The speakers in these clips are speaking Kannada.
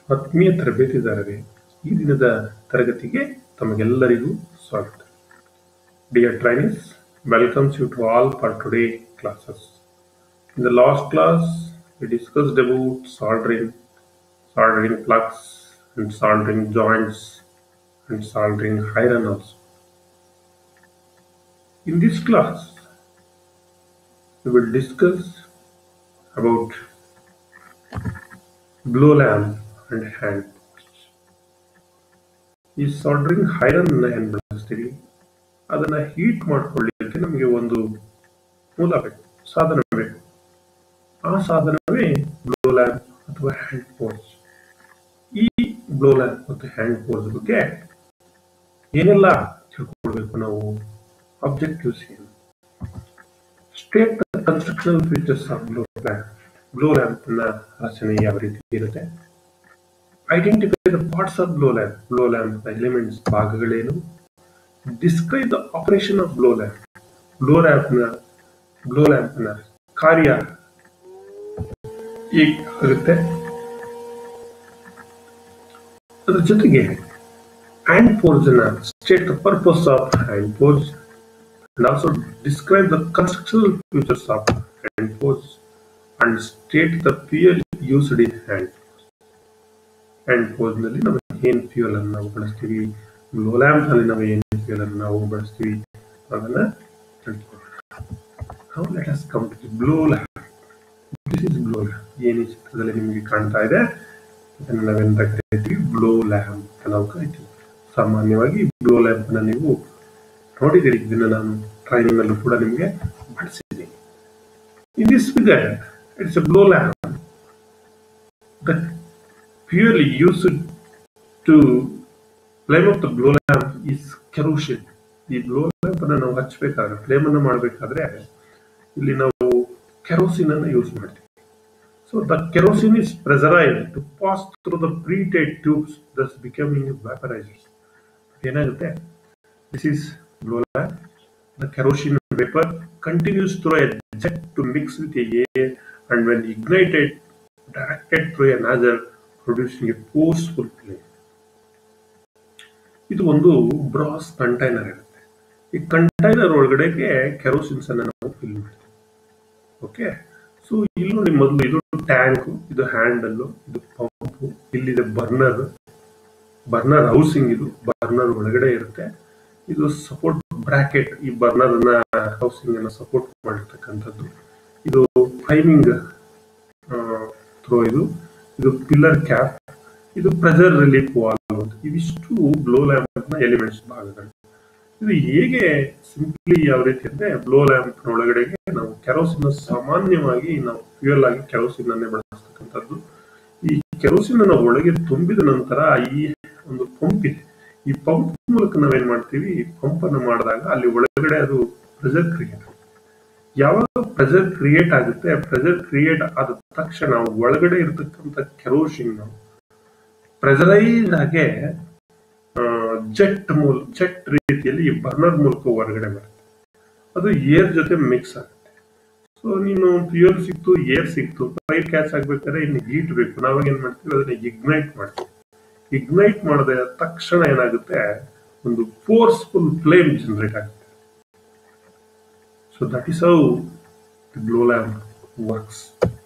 ಆತ್ಮೀಯ ತರಬೇತಿದಾರರೇ ಈ ದಿನದ ತರಗತಿಗೆ ತಮಗೆಲ್ಲರಿಗೂ ಸ್ವಾಗತ dear trainers welcomes you to all for today classes in the last class we discussed about soldering soldering plugs and soldering joints and soldering iron also in this class we will discuss about blow lamp and hand torch. ಈ ಸಾಲ್ಡ್ರಿಂಗ್ ಐರನ್ ಏನ್ ಬಳಸ್ತೀವಿ ಅದನ್ನ ಹೀಟ್ ಮಾಡ್ಕೊಳ್ಳಿಕ್ಕೆ ನಮಗೆ ಒಂದು ಮೂಲ ಬೇಕು ಸಾಧನ ಬೇಕು ಆ ಸಾಧನವೇ ಬ್ಲೋ ಲ್ಯಾಂಪ್ ಅಥವಾ ಹ್ಯಾಂಡ್ ಪೋರ್ಸ್ ಈ ಬ್ಲೋ ಲ್ಯಾಂಪ್ ಮತ್ತು ಹ್ಯಾಂಡ್ ಪೋರ್ಸ್ ಬಗ್ಗೆ ಏನೆಲ್ಲ ತಿಳ್ಕೊಳ್ಬೇಕು ನಾವು ಆಬ್ಜೆಕ್ಟಿವ್ಸ್ ಏನು state constructional features of blow lamp blow lamp ನ ರಚನೆ ಯಾವ ರೀತಿ ಇರುತ್ತೆ identify the parts of blow lamp blow lamp ನ ಎಲಿಮೆಂಟ್ಸ್ ಭಾಗಗಳೇನು describe the operation of blow lamp blow lamp ನ ಬ್ಲೋ ಲ್ಯಾಂಪ್ ನ ಕಾರ್ಯ ಈಗ ಆಗುತ್ತೆ ಅದ್ರ ಜೊತೆಗೆ ಹ್ಯಾಂಡ್ ಫೋರ್ಸ್ ನ state the purpose of hand force and also describe the constructional features of hand force and state the fuel used in hand hand force ನಲ್ಲಿ ನಾವು ಏನ್ ಫ್ಯೂಯಲ್ ಅನ್ನು ನಾವು ಬಳಸ್ತೀವಿ ಗ್ಲೋ ಲ್ಯಾಂಪ್ ನಲ್ಲಿ ನಾವು ಏನ್ ಫ್ಯೂಯಲ್ ಅನ್ನು ನಾವು ಬಳಸ್ತೀವಿ ಅದನ್ನ ತಿಳ್ಕೊಳ್ಳೋಣ ನಾವು let us come to blow lamp this is blow lamp ಏನು ಈ ಚಿತ್ರದಲ್ಲಿ ನಿಮಗೆ ಕಾಣ್ತಾ ಇದೆ ಇದನ್ನು ನಾವೆಂತ ಕರಿತೀವಿ ಬ್ಲೋ ಲ್ಯಾಂಪ್ ಅಂತ ನಾವು ಕರಿತೀವಿ ಸಾಮಾನ್ಯವಾಗಿ ಬ್ಲೋ ಲ್ಯಾಂಪ್ ನ ನೀವು ನೋಡಿದಿರಿ ಇದನ್ನ ನಾನು ಟ್ರೈನಿಂಗ್ ಅಲ್ಲೂ ಕೂಡ ನಿಮಗೆ ಬಳಸಿದ್ದೀನಿ in this figure it's a blow lamp that purely used to flame of the blow lamp is kerosene ಈ ಬ್ಲೋ ಲ್ಯಾಂಪ್ ಅನ್ನ ನಾವು ಹಚ್ಚಬೇಕಾದ್ರೆ ಫ್ಲೇಮ್ ಅನ್ನು ಮಾಡಬೇಕಾದ್ರೆ ಇಲ್ಲಿ ನಾವು ಕೆರೋಸಿನ್ ಅನ್ನು ಯೂಸ್ ಮಾಡ್ತೀವಿ so the kerosene is pressurised to pass through the preheated tubes thus becoming vaporisers ಏನಾಗುತ್ತೆ this is blow lamp the kerosene vapour continues through a jet to mix with a air and when ignited directed through a nozzle producing a forceful flame ಇದು ಒಂದು ಬ್ರಾಸ್ ಕಂಟೈನರ್ ಇರುತ್ತೆ ಈ ಕಂಟೈನರ್ ಒಳಗಡೆಗೆ ಕೆರೋಸಿನ್ಸ್ ಅನ್ನ ನಾವು ಫಿಲ್ ಮಾಡ್ತೀವಿ ಓಕೆ ಸೊ ಇಲ್ಲಿ ನೋಡಿ ಮೊದಲು ಇದು ಟ್ಯಾಂಕ್ ಇದು ಹ್ಯಾಂಡಲ್ ಇದು ಪಂಪ್ ಇಲ್ಲಿದೆ ಬರ್ನರ್ ಬರ್ನರ್ ಹೌಸಿಂಗ್ ಇದು ಬರ್ನರ್ ಒಳಗಡೆ ಇರುತ್ತೆ ಇದು ಸಪೋರ್ಟ್ ಬ್ರಾಕೆಟ್ ಈ ಬರ್ನರ್ ಅನ್ನ ಹೌಸಿಂಗ್ ಅನ್ನ ಸಪೋರ್ಟ್ ಮಾಡಿರ್ತಕ್ಕಂಥದ್ದು ಇದು ಪ್ರೈಮಿಂಗ್ ಥ್ರೋ ಇದು ಇದು ಪಿಲ್ಲರ್ ಕ್ಯಾಪ್ ಇದು ಪ್ರೆಷರ್ ರಿಲೀಫ್ ವಾಲ್ ಇವಿಷ್ಟು ಬ್ಲೋ ಲ್ಯಾಂಪ್ ನ ಎಲಿಮೆಂಟ್ಸ್ ಭಾಗಗಳು ಇದು ಹೇಗೆ ಸಿಂಪ್ಲಿ ಯಾವ ರೀತಿ ಅಂದ್ರೆ ಬ್ಲೋ ಲ್ಯಾಂಪ್ ಒಳಗಡೆಗೆ ನಾವು ಕೆರೋಸಿನ್ ಸಾಮಾನ್ಯವಾಗಿ ನಾವು ಫ್ಯೂಯಲ್ ಆಗಿ ಕೆರೋಸಿನ್ ಅನ್ನೇ ಬಳಸ್ತಕ್ಕಂಥದ್ದು ಈ ಕೆರೋಸಿನ್ ಅನ್ನ ಒಳಗೆ ತುಂಬಿದ ನಂತರ ಈ ಒಂದು ಪಂಪ್ ಇದೆ ಈ ಪಂಪ್ ಮೂಲಕ ನಾವೇನ್ ಮಾಡ್ತೀವಿ ಪಂಪ್ ಅನ್ನು ಮಾಡಿದಾಗ ಅಲ್ಲಿ ಒಳಗಡೆ ಅದು ಪ್ರೆಷರ್ ಕ್ರಿಯೇಟ್ ಆಗುತ್ತೆ ಯಾವಾಗ ಪ್ರೆಷರ್ ಕ್ರಿಯೇಟ್ ಆಗುತ್ತೆ ಪ್ರೆಷರ್ ಕ್ರಿಯೇಟ್ ಆದ ತಕ್ಷಣ ಒಳಗಡೆ ಇರತಕ್ಕಂಥ ಕೆರೋಸಿನ್ ಪ್ರೆಷರೈಸ್ ಆಗಿ ಜೆಟ್ ಮೂಲ ಜೆಟ್ ರೀತಿಯಲ್ಲಿ ಈ ಬರ್ನರ್ ಮೂಲಕ ಹೊರಗಡೆ ಬರುತ್ತೆ ಅದು ಏರ್ ಜೊತೆ ಮಿಕ್ಸ್ ಆಗುತ್ತೆ ಸೊ ನೀನು ಫ್ಯೂಯಲ್ ಸಿಕ್ತು ಏರ್ ಸಿಕ್ತು ಫೈರ್ ಕ್ಯಾಚ್ ಆಗ್ಬೇಕಾದ್ರೆ ಇನ್ನು ಹೀಟ್ ಬೇಕು ನಾವಾಗ ಏನ್ ಮಾಡ್ತೀವಿ ಅದನ್ನ ಇಗ್ನೈಟ್ ಮಾಡ್ತೀವಿ ಇಗ್ನೈಟ್ ಮಾಡಿದ ತಕ್ಷಣ ಏನಾಗುತ್ತೆ ಒಂದು ಫೋರ್ಸ್ಫುಲ್ ಫ್ಲೇಮ್ ಜನರೇಟ್ ಆಗುತ್ತೆ so that is how the blow lamp works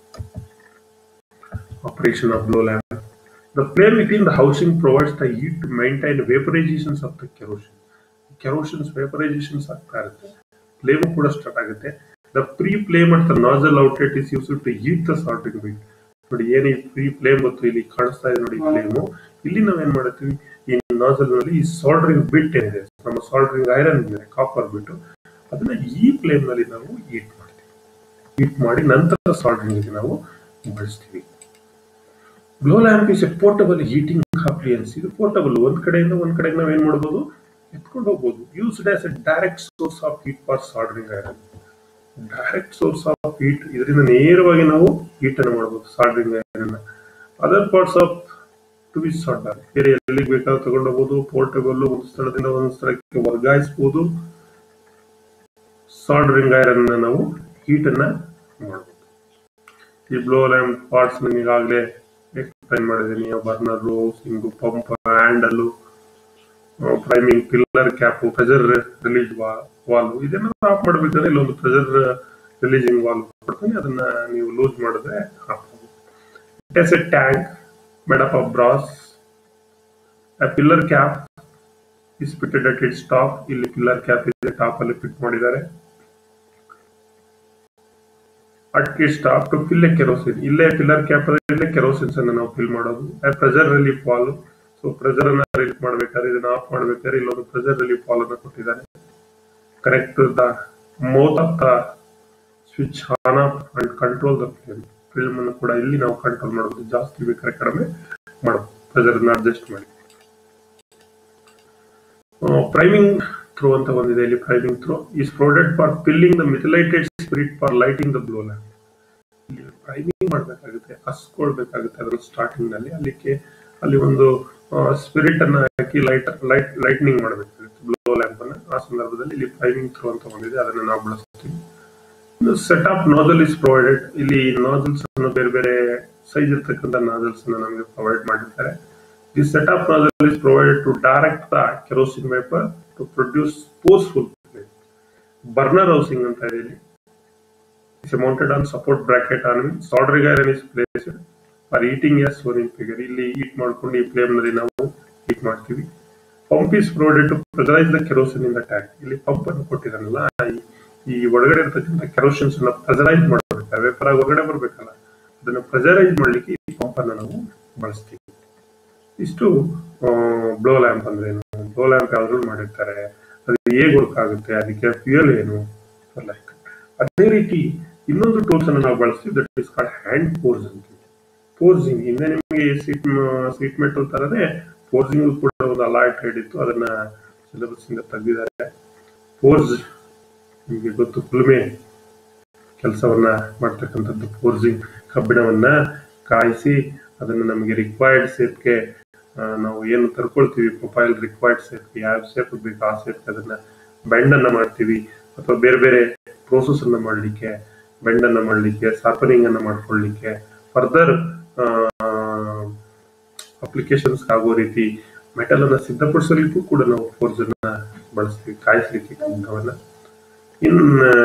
operation of blow lamp The flame within the housing provides the heat to maintain vaporizations of the kerosene. Kerosin's vaporizations ಆಗ್ತಾ ಇರುತ್ತೆ ಫ್ಲೇಮ್ ಕೂಡ ಸ್ಟಾರ್ಟ್ ಆಗುತ್ತೆ the pre flame at the nozzle outlet is use to heat the soldering bit ನೋಡಿ ಏನು ಪ್ರೀ ಫ್ಲೇಮ್ ಮತ್ತು ಇಲ್ಲಿ ಕಾಣಿಸ್ತಾ ಇದೆ ನೋಡಿ ಫ್ಲೇಮು ಇಲ್ಲಿ ನಾವೇನ್ ಮಾಡ್ತೀವಿ ಈ ನಾಜಲ್ ನಲ್ಲಿ ಈ ಸಾಲ್ಡ್ರಿಂಗ್ ಬಿಟ್ ಏನಿದೆ ನಮ್ಮ ಸಾಲ್ಡ್ರಿಂಗ್ ಐರನ್ ಇದೆ ಕಾಪರ್ ಬಿಟ್ಟು ಅದನ್ನ ಈ ಫ್ಲೇಮ್ ನಲ್ಲಿ ನಾವು ಹೀಟ್ ಮಾಡ್ತೀವಿ ಹೀಟ್ ಮಾಡಿ ನಂತರ ಸಾಲ್ಡ್ರಿಂಗ್ ನಾವು ಬಳಸ್ತೀವಿ blow lamp is a portable heating appliance ಇದು ಪೋರ್ಟಬಲ್ ಒಂದ್ ಕಡೆಯಿಂದ ಒಂದ್ ಕಡೆಗೆ ನಾವ್ ಏನ್ ಮಾಡ್ಬೋದು ಎತ್ಕೊಂಡು ಹೋಗ್ಬೋದು used as a direct source of heat for soldering iron direct source of heat ಇದರಿಂದ ನೇರವಾಗಿ ನಾವು ಹೀಟ್ ಅನ್ನು ಮಾಡಬಹುದು soldering iron other parts of to be solder ಬೇರೆ ಎಲ್ಲಿಗೆ ಬೇಕಾದ್ರೂ ತಗೊಂಡು ಹೋಗ್ಬೋದು ಪೋರ್ಟಬಲ್ ಒಂದು ಸ್ಥಳದಿಂದ ಒಂದು ಸ್ಥಳಕ್ಕೆ ವರ್ಗಾಯಿಸಬಹುದು ಸಾಲ್ಡ್ರಿಂಗ್ ಐರನ್ ನಾವು ಹೀಟ್ ಅನ್ನ ಮಾಡಬಹುದು ಈ ಬ್ಲೋ ಲ್ಯಾಂಪ್ ಪಾರ್ಟ್ಸ್ ಈಗಾಗಲೇ ಎಕ್ಸ್ಪ್ಲೈನ್ ಮಾಡಿದ್ದೀನಿ ಬರ್ನರು ಸಿಂಗು pump handle priming filler cap pressure release valve ಇದನ್ನ ಆಫ್ ಮಾಡಬೇಕಾದ್ರೆ ಇಲ್ಲೊಂದು ಪ್ರೆಷರ್ ರಿಲೀಸಿಂಗ್ ವಾಲ್ವ್ ಕೊಡ್ತೀನಿ ಅದನ್ನ ನೀವು ಲೂಸ್ ಮಾಡಿದ್ರೆ off it is a tank made up of brass filler cap is fitted at its top ಇಲ್ಲಿ ಪಿಲ್ಲರ್ ಕ್ಯಾಪ್ ಇದೆ ಟಾಪ್ ಅಲ್ಲಿ ಫಿಟ್ ಮಾಡಿದ್ದಾರೆ at its top to fill a kerosene ಇಲ್ಲೇ ಪಿಲ್ಲರ್ ಕ್ಯಾಪ್ ಇಲ್ಲೇ ಕೆರೋಸಿನ್ಸ್ ಅನ್ನು ನಾವು ಫಿಲ್ ಮಾಡೋದು pressure relief valve so pressure ಅನ್ನ ರಿಲೀಫ್ ಮಾಡ್ಬೇಕಾದ್ರೆ ಇದನ್ನ ಆಫ್ ಮಾಡ್ಬೇಕಾದ್ರೆ ಇಲ್ಲೊಂದು ಪ್ರೆಷರ್ ರಿಲೀಫ್ ವಾಲ್ ಅನ್ನು ಕೊಟ್ಟಿದ್ದಾರೆ connect the mouth of the switch on off and control the flame film ಅನ್ನು ಕೂಡ ಇಲ್ಲಿ ನಾವು ಕಂಟ್ರೋಲ್ ಮಾಡಬಹುದು ಜಾಸ್ತಿ ಬೇಕಾದ್ರೆ ಕಡಿಮೆ ಮಾಡಬಹುದು ಪ್ರೆಷರ್ ಅನ್ನ ಅಡ್ಜಸ್ಟ್ ಮಾಡಿ ಪ್ರೈಮಿಂಗ್ ಥ್ರೋ ಅಂತ ಬಂದಿದೆ ಇಲ್ಲಿ priming trough is provided for filling the methylated spirit for lighting the blow lamp ಇಲ್ಲಿ ಪ್ರೈಮಿಂಗ್ ಮಾಡಬೇಕಾಗುತ್ತೆ ಹಸ್ಕೊಳ್ಬೇಕಾಗುತ್ತೆ ಅದರ ಸ್ಟಾರ್ಟಿಂಗ್ ನಲ್ಲಿ ಅಲ್ಲಿಗೆ ಅಲ್ಲಿ ಒಂದು ಸ್ಪಿರಿಟ್ ಅನ್ನ ಹಾಕಿ ಲೈಟ್ ಲೈಟ್ ಲೈಟ್ನಿಂಗ್ ಮಾಡಬೇಕಾಗುತ್ತೆ ಬ್ಲೋ ಲ್ಯಾಂಪ್ ಅನ್ನ ಆ ಸಂದರ್ಭದಲ್ಲಿ ಇಲ್ಲಿ ಪ್ರೈಮಿಂಗ್ ಥ್ರೋ ಅಂತ ಬಂದಿದೆ ಅದನ್ನ ನಾವು ಬಳಸ್ತೀವಿ set of nozzle is provided ಇಲ್ಲಿ ನೋಜಲ್ಸ್ ಅನ್ನು ಬೇರೆ ಬೇರೆ ಸೈಜ್ ಇರ್ತಕ್ಕಂಥ ನೋಜಲ್ಸ್ ಅನ್ನು ನಮಗೆ ಪ್ರೊವೈಡ್ ಮಾಡಿರ್ತಾರೆ the set of nozzle is provided to direct the kerosene vapour to produce forceful burner housing ಅಂತ ಇದೆ ಇಲ್ಲಿ it's mounted on support bracket on soldering iron is place for heating as shown in figure ಇಲ್ಲಿ ಈಟ್ ಮಾಡ್ಕೊಂಡು ಈ ಫ್ಲೇಮ್ ನಲ್ಲಿ ನಾವು ಈಟ್ ಮಾಡ್ತೀವಿ pump is provided to pressurise the kerosene in the tank ಇಲ್ಲಿ ಪಂಪ್ ಅನ್ನು ಕೊಟ್ಟಿದ್ದಾನಲ್ಲ ಈ- ಈ ಒಳಗಡೆ ಇರ್ತಕ್ಕಂಥ ಕೆರೋಸಿನ್ಸ್ ಅನ್ನ ಪ್ರೆಸರೈಸ್ ಮಾಡಬೇಕು ವೇಪರ್ ಹೊರಗಡೆ ಬರ್ಬೇಕಲ್ಲ ಅದನ್ನ ಪ್ರೆಸರೈಸ್ ಮಾಡ್ಲಿಕ್ಕೆ ಈ ಪಂಪ್ ಅನ್ನ ನಾವು ಬಳಸ್ತೀವಿ ಇಷ್ಟು ಬ್ಲೋ ಲ್ಯಾಂಪ್ ಅಂದ್ರೆ ಏನು ಬ್ಲೋ ಲ್ಯಾಂಪ್ ಯಾವ್ದ್ರಲ್ಲಿ ಮಾಡಿರ್ತಾರೆ ಅದು ಹೇಗೆ ವರ್ಕ್ ಆಗುತ್ತೆ ಅದಕ್ಕೆ ಫ್ಯೂಯಲ್ ಏನು ಎಲ್ಲ ಇದೆ. ಅದೇ ರೀತಿ ಇನ್ನೊಂದು ಟೂಲ್ಸ್ ಅನ್ನು ನಾವು ಬಳಸ್ತೀವಿ that is called hand force ಅಂತ ಪೋರ್ಸಿಂಗ್ ಹಿಂದೆ ನಿಮಗೆ ಸೀಟ್ ಸೀಟ್ ಮೆಟಲ್ ತರನೇ ಪೋರ್ಸಿಂಗ್ ಕೂಡ ಒಂದು ಅಲಾಯ್ ಟ್ರೇಡ್ ಇತ್ತು ಅದನ್ನ ಸಿಲೆಬಸ್ ಇಂದ ತೆಗೆದಿದ್ದಾರೆ ಪೋರ್ಸ್ ನಿಮಗೆ ಗೊತ್ತು ಕುಲುಮೆ ಕೆಲಸವನ್ನ ಮಾಡ್ತಕ್ಕಂಥದ್ದು ಫೋರ್ಸಿಂಗ್ ಕಬ್ಬಿಣವನ್ನ ಕಾಯಿಸಿ ಅದನ್ನು ನಮಗೆ ರಿಕ್ವೈರ್ಡ್ ಸೇಪ್ಗೆ ನಾವು ಏನು ತರ್ಕೊಳ್ತೀವಿ ಪ್ರೊಫೈಲ್ ರಿಕ್ವೈರ್ಡ್ ಸೇಪ್ಗೆ ಯಾವ ಸೇಪ್ ಬೇಕು ಆ ಸೇಪ್ಗೆ ಅದನ್ನ ಬೆಂಡ್ ಅನ್ನ ಮಾಡ್ತೀವಿ ಅಥವಾ ಬೇರೆ ಬೇರೆ ಪ್ರೋಸೆಸ್ ಅನ್ನ ಮಾಡಲಿಕ್ಕೆ ಬೆಂಡ್ ಅನ್ನ ಮಾಡಲಿಕ್ಕೆ ಶಾರ್ಪನಿಂಗ್ ಅನ್ನ ಮಾಡ್ಕೊಳ್ಳಿಕ್ಕೆ ಫರ್ದರ್ ಅಪ್ಲಿಕೇಶನ್ಸ್ ಆಗೋ ರೀತಿ ಮೆಟಲ್ ಅನ್ನ ಸಿದ್ಧಪಡಿಸಲಿಕ್ಕೂ ಕೂಡ ನಾವು ಫೋರ್ಸ್ ಅನ್ನ ಬಳಸ್ತೀವಿ ಕಾಯಿಸ್ಲಿಕ್ಕೆ ಕಬ್ಬಿಣವನ್ನ ಇನ್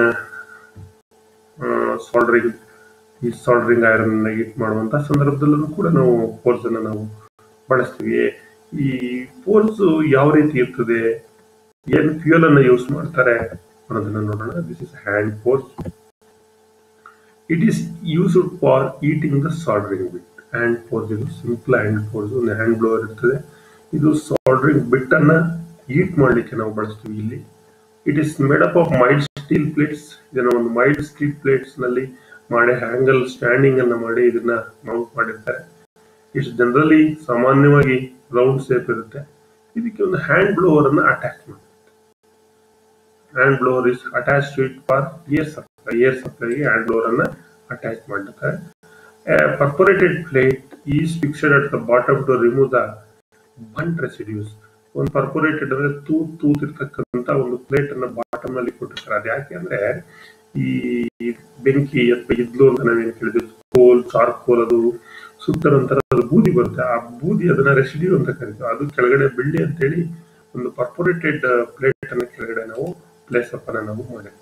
ಸಾಲ್ಡ್ರಿಂಗ್ ಈ ಸಾಲ್ಡ್ರಿಂಗ್ ಐರನ್ ಹೀಟ್ ಮಾಡುವಂತ ಸಂದರ್ಭದಲ್ಲೂ ಕೂಡ ನಾವು ಫೋರ್ಸ್ ಅನ್ನ ನಾವು ಬಳಸ್ತೀವಿ ಈ ಫೋರ್ಸ್ ಯಾವ ರೀತಿ ಇರ್ತದೆ ಏನ್ ಫ್ಯೂಯಲ್ ಅನ್ನ ಯೂಸ್ ಮಾಡ್ತಾರೆ ಅನ್ನೋದನ್ನ ನೋಡೋಣ this is hand force it is used for heating the soldering bit hand force ಇದು ಸಿಂಪಲ್ ಹ್ಯಾಂಡ್ ಫೋರ್ಸ್ ಒಂದು ಹ್ಯಾಂಡ್ ಬ್ಲೋವರ್ ಇರ್ತದೆ ಇದು ಸಾಲ್ಡ್ರಿಂಗ್ ಬಿಟ್ ಅನ್ನ ಈಟ್ ಮಾಡ್ಲಿಕ್ಕೆ ನಾವು ಬಳಸ್ತೀವಿ ಇಲ್ಲಿ it is made up of mild steel plates ಇದನ್ನ ಒಂದು ಮೈಲ್ಡ್ ಸ್ಟೀಲ್ ಪ್ಲೇಟ್ಸ್ ನಲ್ಲಿ ಮಾಡಿ ಹ್ಯಾಂಗಲ್ ಸ್ಟ್ಯಾಂಡಿಂಗ್ ಅನ್ನ ಮಾಡಿ ಇದನ್ನ ಮೌಂಟ್ ಮಾಡಿರ್ತಾರೆ ಇಟ್ಸ್ ಜನರಲಿ ಸಾಮಾನ್ಯವಾಗಿ ರೌಂಡ್ ಶೇಪ್ ಇರುತ್ತೆ ಇದಕ್ಕೆ ಒಂದು ಹ್ಯಾಂಡ್ ಬ್ಲೋವರ್ ಅನ್ನ ಅಟ್ಯಾಚ್ ಮಾಡಿ hand blower is attach to it for air supply air ಸಪ್ಲೈಗೆ ಹ್ಯಾಂಡ್ ಬ್ಲೋವರ್ ಅನ್ನ ಅಟ್ಯಾಚ್ ಮಾಡಿರ್ತಾರೆ perforated plate is fixed at the bottom to remove the burnt residues ಒಂದು ಪರ್ಪೊರೇಟೆಡ್ ಅಂದ್ರೆ ತೂತ್ ತೂತ್ ಇರ್ತಕ್ಕಂತ ಒಂದು ಪ್ಲೇಟ್ ಅನ್ನ ಬಾಟಮ್ ನಲ್ಲಿ ಕೊಟ್ಟಿರ್ತಾರೆ ಅದು ಯಾಕೆ ಅಂದ್ರೆ ಈ ಬೆಂಕಿ ಅಥವಾ ಇದ್ಲು ಅಂತ ನಾವೇನು ಕೇಳಿದ್ವಿ ಕೋಲ್ ಚಾರ್ಕೋಲ್ ಅದು ಸುತ್ತ ನಂತರ ಅದು ಬೂದಿ ಬರುತ್ತೆ ಆ ಬೂದಿ ಅದನ್ನ ರೆಸಿಡ್ಯೂ ಅಂತ ಕರಿತೀವಿ ಅದು ಕೆಳಗಡೆ ಬಿಳ್ಳಿ ಅಂತೇಳಿ ಒಂದು ಪರ್ಪೊರೇಟೆಡ್ ಪ್ಲೇಟ್ ಅನ್ನ ಕೆಳಗಡೆ ನಾವು ಪ್ಲೇಸ್ ಅಪ್ ಅನ್ನ ನಾವು ಮಾಡಿರ್ತೀವಿ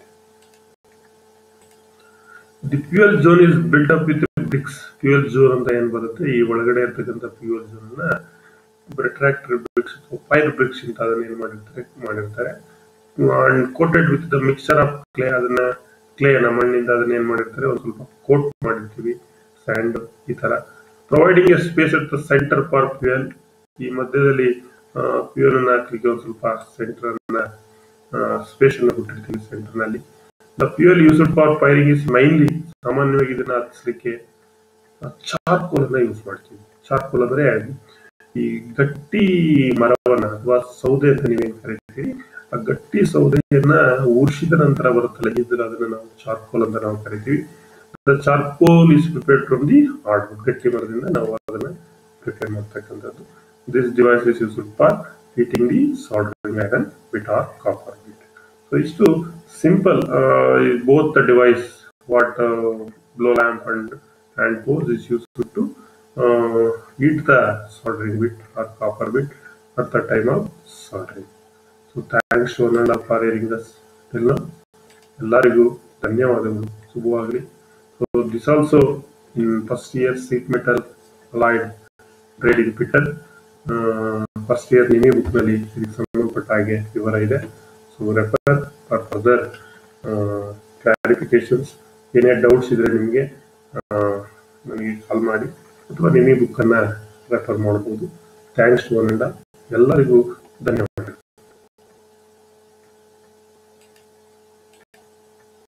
the fuel zone is built up with bricks fuel zone ಅಂತ ಏನ್ ಬರುತ್ತೆ ಈ ಒಳಗಡೆ ಇರ್ತಕ್ಕಂಥ ಫ್ಯೂಯಲ್ ಝೋನ್ ಅನ್ನ ರಿಟ್ರಾಕ್ಟರ್ ಬ್ರಿಕ್ಸ್ ಫೈರ್ ಬ್ರಿಕ್ಸ್ ಅಂತ ಅದನ್ನ ಏನ್ ಮಾಡಿರ್ತಾರೆ ಮಾಡಿರ್ತಾರೆ and coated with the mixture of clay ಅದನ್ನ ಕ್ಲೇ ಅನ್ನ ಮಣ್ಣಿಂದ ಅದನ್ನ ಏನ್ ಮಾಡಿರ್ತಾರೆ ಒಂದು ಸ್ವಲ್ಪ ಕೋಟ್ ಮಾಡಿರ್ತೀವಿ ಸ್ಯಾಂಡ್ ಈ ತರ providing a space at the centre for fuel ಈ ಮಧ್ಯದಲ್ಲಿ ಫ್ಯೂಯಲ್ ಅನ್ನ ಹಾಕ್ಲಿಕ್ಕೆ ಒಂದು ಸ್ವಲ್ಪ ಸೆಂಟರ್ ಅನ್ನ ಸ್ಪೇಸ್ ಅನ್ನ ಕೊಟ್ಟಿರ್ತೀವಿ ಸೆಂಟರ್ ನಲ್ಲಿ the fuel used for firing is mainly ಸಾಮಾನ್ಯವಾಗಿ ಇದನ್ನ ಹತ್ತಿಸ್ಲಿಕ್ಕೆ ಚಾರ್ಕೋಲ್ ಅನ್ನ ಯೂಸ್ ಮಾಡ್ತೀವಿ ಚಾರ್ಕೋಲ್ ಅಂದ್ರೆ ಈ ಗಟ್ಟಿ ಮರವನ್ನ ಅಥವಾ ಸೌದೆ ಅಂತ ನೀವೇನ್ ಕರಿತೀರಿ ಆ ಗಟ್ಟಿ ಸೌದೆಯನ್ನ ಊರ್ಷಿದ ನಂತರ ಬರುತ್ತಲ್ಲ ಇದ್ರೆ ಅದನ್ನ ನಾವು ಚಾರ್ಕೋಲ್ ಅಂತ ನಾವು ಕರಿತೀವಿ charcoal is prepared from the hard ಗಟ್ಟಿ ಮರದಿಂದ ನಾವು ಅದನ್ನ ಪ್ರಿಪೇರ್ ಮಾಡ್ತಕ್ಕಂಥದ್ದು this device is used for heating the soldering iron bit or copper bit so ಇಷ್ಟು simple both the device what blow lamp and hand force is used to heat the soldering bit or copper bit at the time of soldering so thanks to one and all for hearing thus ಎಲ್ಲ ಎಲ್ಲರಿಗೂ ಧನ್ಯವಾದಗಳು ಶುಭವಾಗಲಿ so this also in first year sheet metal allied trading fitter first year ನಿಮಿ ಬುಕ್ನಲ್ಲಿ ಇದಕ್ಕೆ ಸಂಬಂಧಪಟ್ಟ ಹಾಗೆ ವಿವರ ಇದೆ so refer for further clarifications ಏನೇ ಡೌಟ್ಸ್ ಇದ್ರೆ ನಿಮಗೆ ನನಗೆ ಕಾಲ್ ಮಾಡಿ ಅಥವಾ ನಿಮಿ ಬುಕ್ಕನ್ನು ರೆಫರ್ ಮಾಡ್ಬೋದು ಥ್ಯಾಂಕ್ಸ್ ಟು ಒನ್ ಅಂಡ್ ಎಲ್ಲರಿಗೂ ಧನ್ಯವಾದ